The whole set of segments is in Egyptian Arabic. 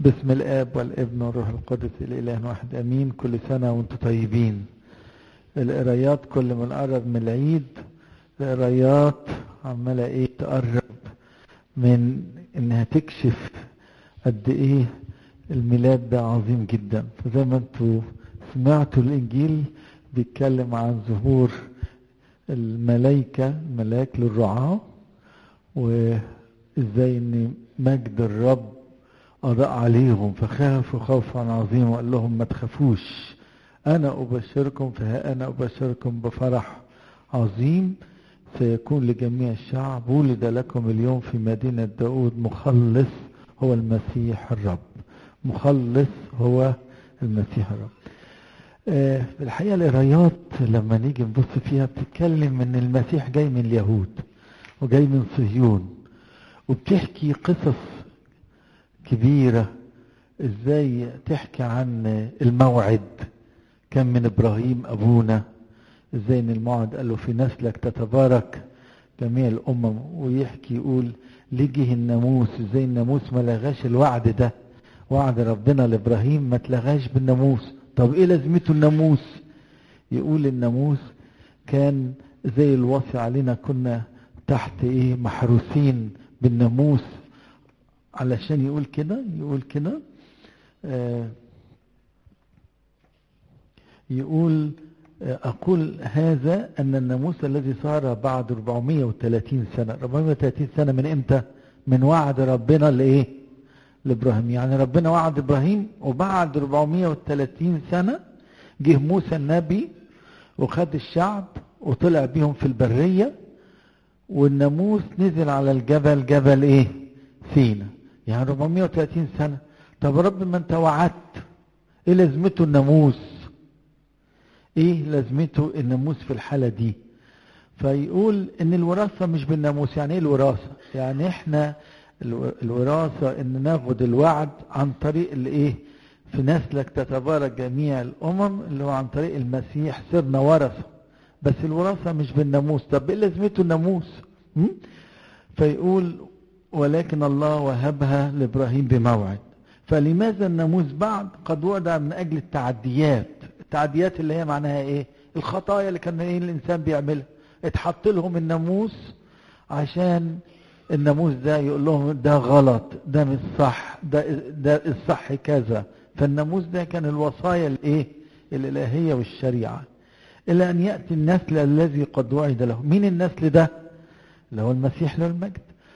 باسم الاب والابن والروح القدس الاله واحد امين كل سنه وانتم طيبين القرايات كل ما نقرب من العيد القرايات عماله ايه تقرب من انها تكشف قد ايه الميلاد ده عظيم جدا فزي ما انتوا سمعتوا الانجيل بيتكلم عن ظهور الملائكة الملاك للرعاة وازاي ان مجد الرب أضاء عليهم فخافوا خوفا عظيما وقال لهم ما تخافوش أنا أبشركم فها أنا أبشركم بفرح عظيم سيكون لجميع الشعب ولد لكم اليوم في مدينة داود مخلص هو المسيح الرب مخلص هو المسيح الرب آه الحقيقة القرايات لما نيجي نبص فيها بتتكلم ان المسيح جاي من اليهود وجاي من صهيون وبتحكي قصص كبيرة ازاي تحكي عن الموعد كان من ابراهيم ابونا ازاي ان الموعد قال له في نسلك تتبارك جميع الامم ويحكي يقول ليه جه الناموس ازاي الناموس ما لغاش الوعد ده وعد ربنا لابراهيم ما تلغاش بالناموس طب ايه لازمته الناموس يقول الناموس كان زي الوصي علينا كنا تحت ايه محروسين بالناموس علشان يقول كده يقول كده آه يقول آه أقول هذا أن الناموس الذي صار بعد 430 سنة 430 سنة من إمتى من وعد ربنا لإيه لإبراهيم يعني ربنا وعد إبراهيم وبعد 430 سنة جه موسى النبي وخد الشعب وطلع بيهم في البرية والناموس نزل على الجبل جبل ايه سينا يعني 430 سنة طب رب ما انت وعدت ايه لازمته الناموس ايه لازمته الناموس في الحالة دي فيقول ان الوراثة مش بالناموس يعني ايه الوراثة يعني احنا الوراثة ان ناخد الوعد عن طريق الايه في نسلك تتبارك جميع الامم اللي هو عن طريق المسيح صرنا ورثة بس الوراثة مش بالناموس طب ايه لازمته الناموس فيقول ولكن الله وهبها لابراهيم بموعد فلماذا الناموس بعد قد وضع من اجل التعديات التعديات اللي هي معناها ايه الخطايا اللي كان ايه الانسان بيعملها اتحط لهم الناموس عشان الناموس ده يقول لهم ده غلط ده مش صح ده ده الصح كذا فالناموس ده كان الوصايا الايه الالهيه والشريعه الى ان ياتي النسل الذي قد وعد له مين النسل ده اللي هو المسيح له المجد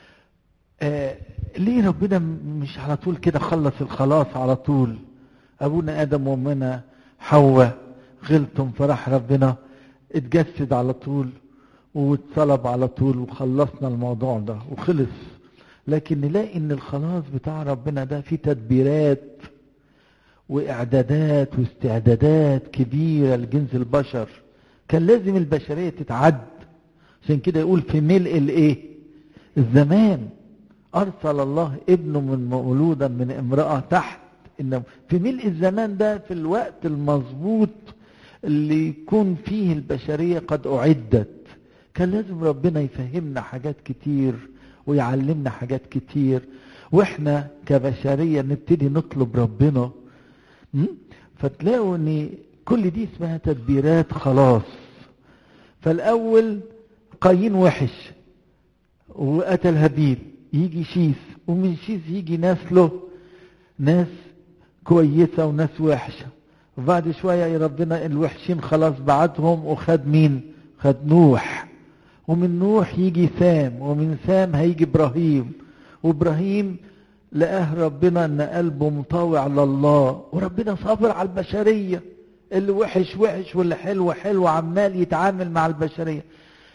آه ليه ربنا مش على طول كده خلص الخلاص على طول ابونا ادم وامنا حواء غلطم فراح ربنا اتجسد على طول واتصلب على طول وخلصنا الموضوع ده وخلص لكن نلاقي ان الخلاص بتاع ربنا ده فيه تدبيرات واعدادات واستعدادات كبيرة لجنس البشر كان لازم البشرية تتعد عشان كده يقول في ملء الايه الزمان ارسل الله ابنه من مولودا من امرأة تحت إنه في ملء الزمان ده في الوقت المظبوط اللي يكون فيه البشرية قد اعدت كان لازم ربنا يفهمنا حاجات كتير ويعلمنا حاجات كتير واحنا كبشرية نبتدي نطلب ربنا فتلاقوا ان كل دي اسمها تدبيرات خلاص فالاول قايين وحش وقتل هابيل يجي شيس ومن شيس يجي نسله ناس كويسة وناس وحشة وبعد شوية ربنا الوحشين خلاص بعتهم وخد مين خد نوح ومن نوح يجي سام ومن سام هيجي ابراهيم وابراهيم لقاه ربنا ان قلبه مطاوع لله وربنا صابر على البشرية اللي وحش وحش واللي حلو حلو عمال يتعامل مع البشرية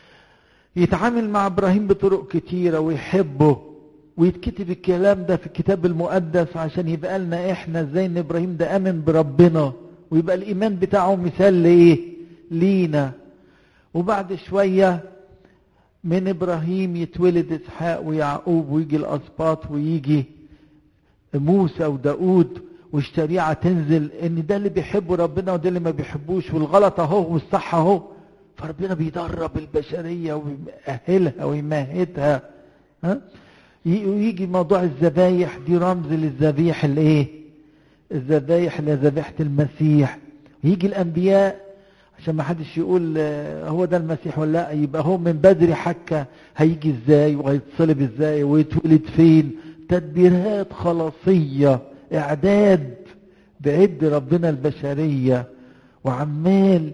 يتعامل مع ابراهيم بطرق كتيرة ويحبه ويتكتب الكلام ده في الكتاب المقدس عشان يبقى لنا احنا ازاي ان ابراهيم ده امن بربنا ويبقى الايمان بتاعه مثال لايه لينا وبعد شوية من ابراهيم يتولد اسحاق ويعقوب ويجي الاسباط ويجي موسى وداود والشريعة تنزل ان ده اللي بيحبه ربنا وده اللي ما بيحبوش والغلط اهو والصح اهو فربنا بيدرب البشرية ويأهلها ويمهدها ها ويجي موضوع الذبايح دي رمز للذبيح الايه الذبايح اللي ذبيحه المسيح يجي الانبياء عشان ما حدش يقول هو ده المسيح ولا لا يبقى هو من بدري حكى هيجي ازاي وهيتصلب ازاي ويتولد فين تدبيرات خلاصيه اعداد بعد ربنا البشريه وعمال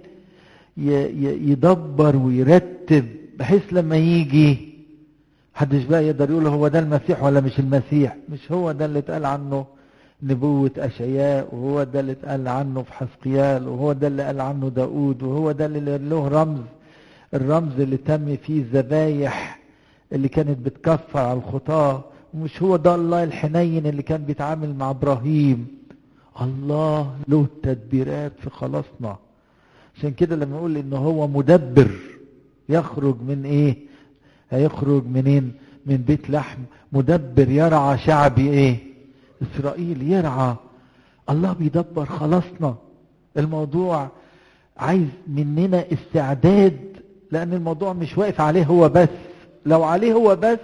يدبر ويرتب بحيث لما يجي محدش بقى يقدر يقول هو ده المسيح ولا مش المسيح مش هو ده اللي اتقال عنه نبوة أشعياء وهو ده اللي اتقال عنه في حسقيال وهو ده اللي قال عنه داود وهو ده اللي له رمز الرمز اللي تم فيه الذبايح اللي كانت بتكفر على الخطاة ومش هو ده الله الحنين اللي كان بيتعامل مع إبراهيم الله له تدبيرات في خلاصنا عشان كده لما يقول ان هو مدبر يخرج من ايه هيخرج منين من بيت لحم مدبر يرعى شعبي ايه اسرائيل يرعى الله بيدبر خلاصنا الموضوع عايز مننا استعداد لان الموضوع مش واقف عليه هو بس لو عليه هو بس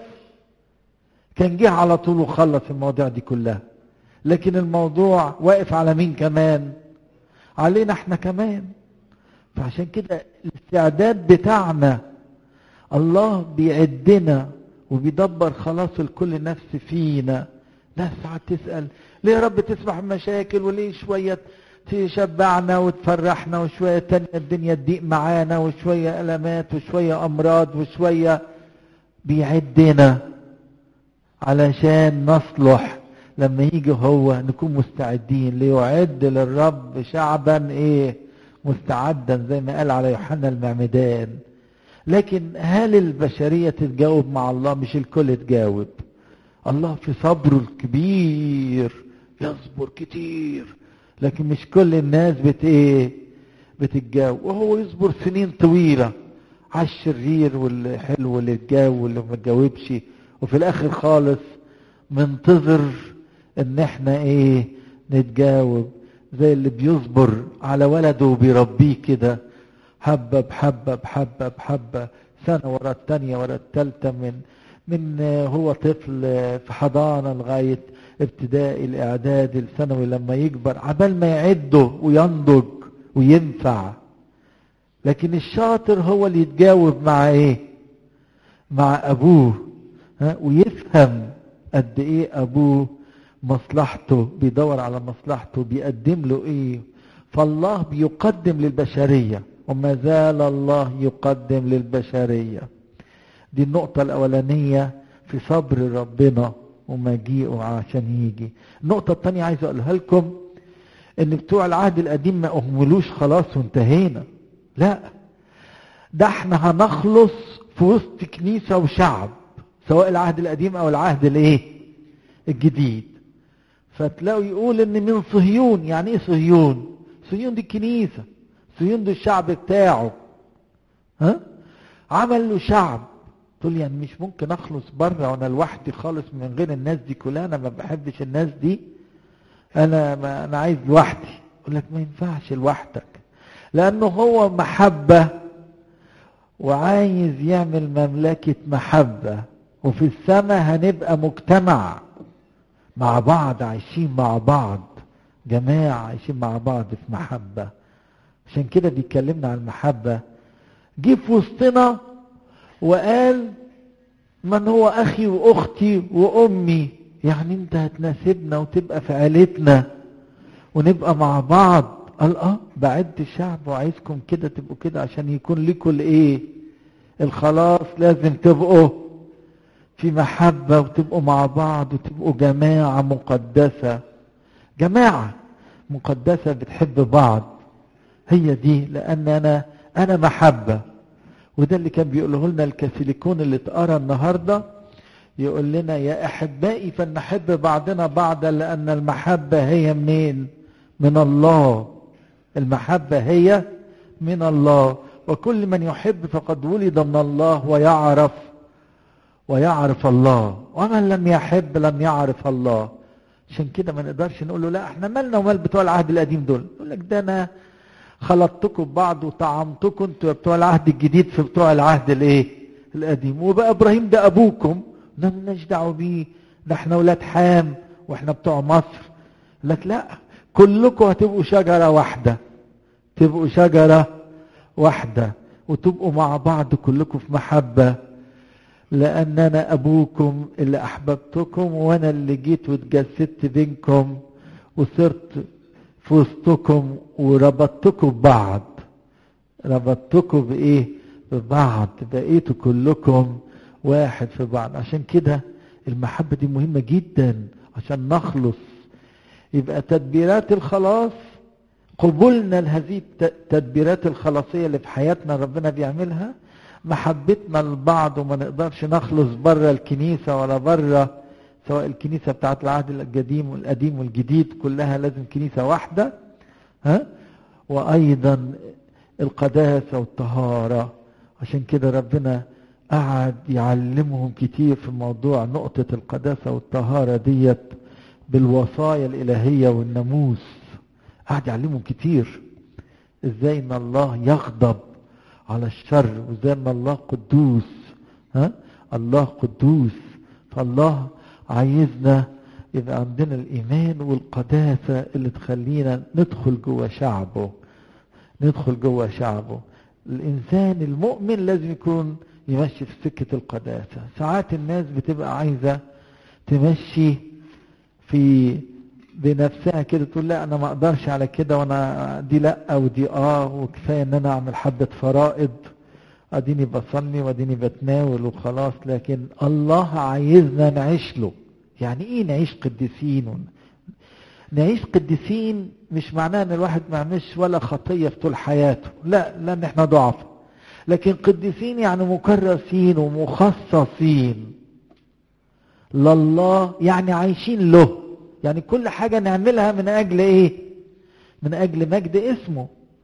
كان جه على طول وخلص المواضيع دي كلها لكن الموضوع واقف على مين كمان علينا احنا كمان فعشان كده الاستعداد بتاعنا الله بيعدنا وبيدبر خلاص الكل نفس فينا ناس ساعات تسأل ليه يا رب تسمح المشاكل وليه شوية تشبعنا وتفرحنا وشوية تانية الدنيا تضيق معانا وشوية ألمات وشوية أمراض وشوية بيعدنا علشان نصلح لما يجي هو نكون مستعدين ليعد للرب شعبا ايه مستعدا زي ما قال على يوحنا المعمدان لكن هل البشرية تتجاوب مع الله مش الكل تجاوب الله في صبره الكبير يصبر كتير لكن مش كل الناس بت ايه بتتجاوب وهو يصبر سنين طويلة على الشرير والحلو واللي اتجاوب واللي ما اتجاوبش وفي الاخر خالص منتظر ان احنا ايه نتجاوب زي اللي بيصبر على ولده وبيربيه كده حبة بحبة بحبة بحبة سنة ورا التانية ورا التالتة من من هو طفل في حضانة لغاية ابتدائي الاعدادي الثانوي لما يكبر عبال ما يعده وينضج وينفع لكن الشاطر هو اللي يتجاوب مع ايه مع ابوه ها ويفهم قد ايه ابوه مصلحته بيدور على مصلحته بيقدم له ايه فالله بيقدم للبشرية وما زال الله يقدم للبشرية دي النقطة الأولانية في صبر ربنا ومجيئه عشان يجي النقطة الثانية عايز أقولها لكم إن بتوع العهد القديم ما أهملوش خلاص وانتهينا لا ده احنا هنخلص في وسط كنيسة وشعب سواء العهد القديم أو العهد الإيه الجديد فتلاقوا يقول ان من صهيون يعني ايه صهيون صهيون دي الكنيسة صهيون دي الشعب بتاعه ها عمل له شعب تقول يعني مش ممكن اخلص بره وانا لوحدي خالص من غير الناس دي كلها انا ما بحبش الناس دي انا ما انا عايز لوحدي يقول لك ما ينفعش لوحدك لانه هو محبة وعايز يعمل مملكة محبة وفي السماء هنبقى مجتمع مع بعض عايشين مع بعض جماعة عايشين مع بعض في محبة عشان كده بيتكلمنا عن المحبة جه في وسطنا وقال من هو أخي وأختي وأمي يعني أنت هتناسبنا وتبقى في عيلتنا ونبقى مع بعض قال اه بعد الشعب وعايزكم كده تبقوا كده عشان يكون لكم الايه الخلاص لازم تبقوا في محبة وتبقوا مع بعض وتبقوا جماعة مقدسة جماعة مقدسة بتحب بعض هي دي لأن أنا أنا محبة وده اللي كان بيقوله لنا الكاثوليكون اللي اتقرا النهارده يقول لنا يا أحبائي فلنحب بعضنا بعضا لأن المحبة هي منين؟ من الله المحبة هي من الله وكل من يحب فقد ولد من الله ويعرف ويعرف الله ومن لم يحب لم يعرف الله عشان كده ما نقدرش نقول له لا احنا مالنا ومال بتوع العهد القديم دول يقول لك ده انا خلطتكم ببعض وطعمتكم انتوا بتوع العهد الجديد في بتوع العهد الايه القديم وبقى ابراهيم ده ابوكم ده مالناش دعوه بيه ده احنا ولاد حام واحنا بتوع مصر لك لا كلكم هتبقوا شجره واحده تبقوا شجره واحده وتبقوا مع بعض كلكم في محبه لان انا ابوكم اللي احببتكم وانا اللي جيت واتجسدت بينكم وصرت في وسطكم وربطتكم ببعض ربطتكم بايه ببعض بقيتوا كلكم واحد في بعض عشان كده المحبة دي مهمة جدا عشان نخلص يبقى تدبيرات الخلاص قبولنا لهذه التدبيرات الخلاصية اللي في حياتنا ربنا بيعملها محبتنا لبعض وما نقدرش نخلص بره الكنيسة ولا بره سواء الكنيسة بتاعت العهد القديم والقديم والجديد كلها لازم كنيسة واحدة ها وأيضا القداسة والطهارة عشان كده ربنا قعد يعلمهم كتير في موضوع نقطة القداسة والطهارة ديت بالوصايا الإلهية والناموس قعد يعلمهم كتير ازاي ان الله يغضب على الشر وازاي ان الله قدوس ها الله قدوس فالله عايزنا يبقى عندنا الايمان والقداسه اللي تخلينا ندخل جوه شعبه ندخل جوه شعبه الانسان المؤمن لازم يكون يمشي في سكه القداسه ساعات الناس بتبقى عايزه تمشي في بنفسها كده تقول لا انا ما اقدرش على كده وانا دي لا ودي اه وكفايه ان انا اعمل حبه فرائض اديني بصلي واديني بتناول وخلاص لكن الله عايزنا نعيش له يعني ايه نعيش قديسين نعيش قديسين مش معناه ان الواحد ما يعملش ولا خطيه في طول حياته لا لان احنا ضعف لكن قديسين يعني مكرسين ومخصصين لله يعني عايشين له يعني كل حاجة نعملها من أجل إيه من أجل مجد اسمه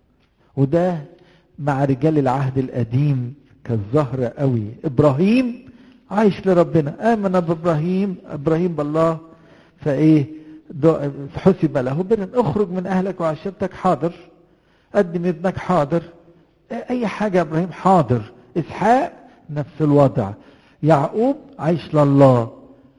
وده مع رجال العهد القديم كالزهر قوي إبراهيم عايش لربنا آمن بإبراهيم إبراهيم بالله فإيه حسب له بر اخرج من أهلك وعشيرتك حاضر قدم ابنك حاضر أي حاجة إبراهيم حاضر إسحاق نفس الوضع يعقوب عايش لله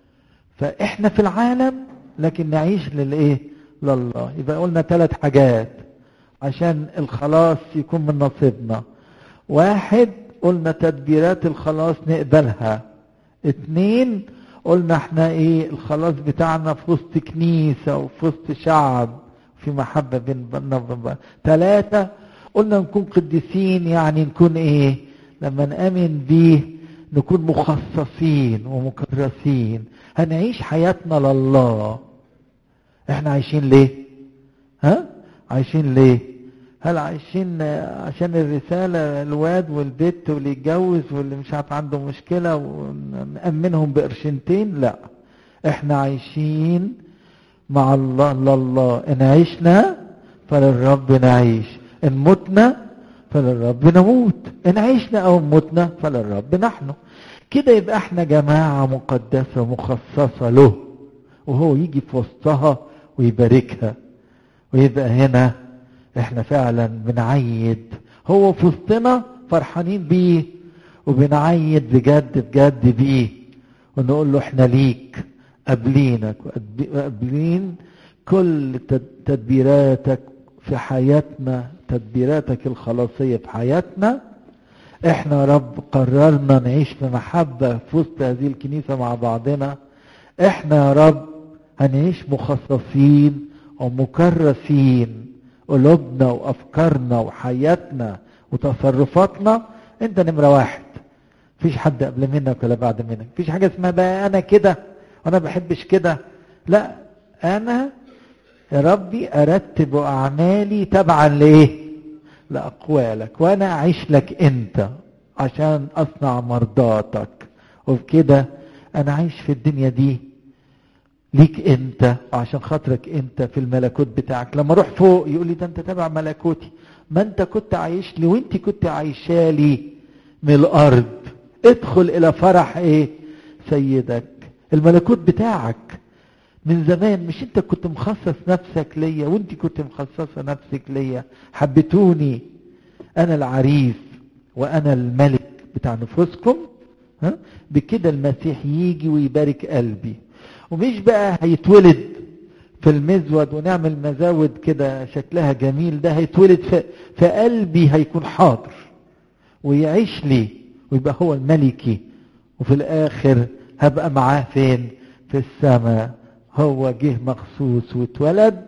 فإحنا في العالم لكن نعيش للايه لله يبقى قلنا ثلاث حاجات عشان الخلاص يكون من نصيبنا واحد قلنا تدبيرات الخلاص نقبلها اتنين قلنا احنا ايه الخلاص بتاعنا في وسط كنيسة وفي وسط شعب في محبة بين بيننا وبين بعض ثلاثة قلنا نكون قديسين يعني نكون ايه لما نآمن بيه نكون مخصصين ومكرسين هنعيش حياتنا لله احنا عايشين ليه ها عايشين ليه هل عايشين عشان الرسالة الواد والبت واللي يتجوز واللي مش عارف عنده مشكلة ونأمنهم بقرشنتين لا احنا عايشين مع الله لله ان عشنا فللرب نعيش ان متنا فللرب نموت ان عشنا او متنا فللرب نحن كده يبقى احنا جماعة مقدسة مخصصة له وهو يجي في وسطها ويباركها ويبقى هنا احنا فعلا بنعيد هو في وسطنا فرحانين بيه وبنعيد بجد بجد بيه ونقول له احنا ليك قابلينك وقابلين كل تدبيراتك في حياتنا تدبيراتك الخلاصية في حياتنا احنا رب قررنا نعيش في محبة في وسط هذه الكنيسة مع بعضنا احنا يا رب هنعيش مخصصين ومكرسين قلوبنا وافكارنا وحياتنا وتصرفاتنا انت نمرة واحد مفيش حد قبل منك ولا بعد منك مفيش حاجة اسمها بقى انا كده وانا بحبش كده لا انا يا ربي ارتب اعمالي تبعا لايه لاقوالك وانا اعيش لك انت عشان اصنع مرضاتك وبكده انا عايش في الدنيا دي ليك انت عشان خاطرك انت في الملكوت بتاعك لما اروح فوق يقول لي ده انت تبع ملكوتي ما انت كنت عايش لي وانت كنت عايشة لي من الارض ادخل الى فرح ايه سيدك الملكوت بتاعك من زمان مش انت كنت مخصص نفسك ليا وانت كنت مخصصة نفسك ليا حبيتوني انا العريس وانا الملك بتاع نفوسكم ها بكده المسيح يجي ويبارك قلبي ومش بقى هيتولد في المزود ونعمل مزاود كده شكلها جميل ده هيتولد في, في قلبي هيكون حاضر ويعيش لي ويبقى هو الملكي وفي الاخر هبقى معاه فين في السماء هو جه مخصوص واتولد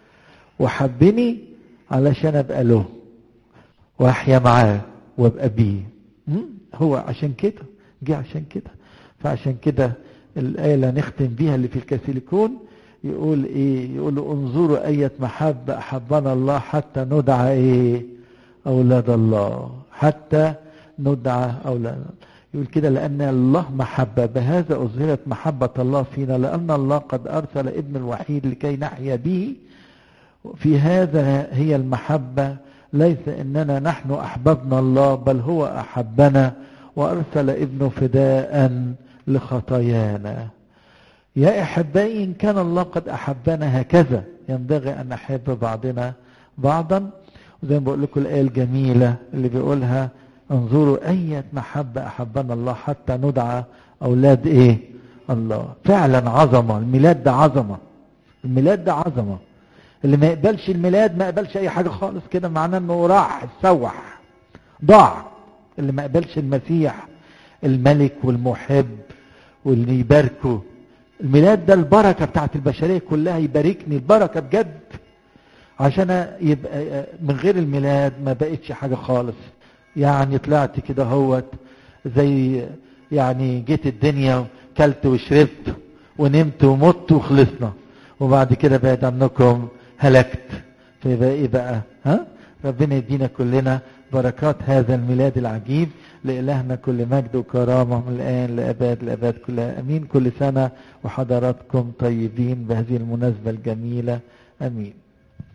وحبني علشان ابقى له واحيا معاه وابقى بيه هو عشان كده جه عشان كده فعشان كده الآية اللي هنختم بيها اللي في الكاثوليكون يقول ايه يقول انظروا أية محبة أحبنا الله حتى ندعى ايه أولاد الله حتى ندعى أولاد الله يقول كده لأن الله محبة بهذا أظهرت محبة الله فينا لأن الله قد أرسل ابن الوحيد لكي نحيا به في هذا هي المحبة ليس إننا نحن أحببنا الله بل هو أحبنا وأرسل ابنه فداء لخطايانا يا أحبائي إن كان الله قد أحبنا هكذا ينبغي أن نحب بعضنا بعضا وزي ما بقول لكم الآية الجميلة اللي بيقولها انظروا أية محبة أحبنا الله حتى ندعى أولاد إيه الله فعلا عظمة الميلاد ده عظمة الميلاد ده عظمة اللي ما يقبلش الميلاد ما يقبلش أي حاجة خالص كده معناه إنه راح سوح ضاع اللي ما يقبلش المسيح الملك والمحب واللي يباركه الميلاد ده البركة بتاعت البشرية كلها يباركني البركة بجد عشان يبقى من غير الميلاد ما بقتش حاجة خالص يعني طلعت كده هوت زي يعني جيت الدنيا كلت وشربت ونمت ومت وخلصنا وبعد كده بعد عنكم هلكت فيبقى ايه بقى ها ربنا يدينا كلنا بركات هذا الميلاد العجيب لإلهنا كل مجد وكرامة من الآن لأباد لأباد كلها أمين كل سنة وحضراتكم طيبين بهذه المناسبة الجميلة أمين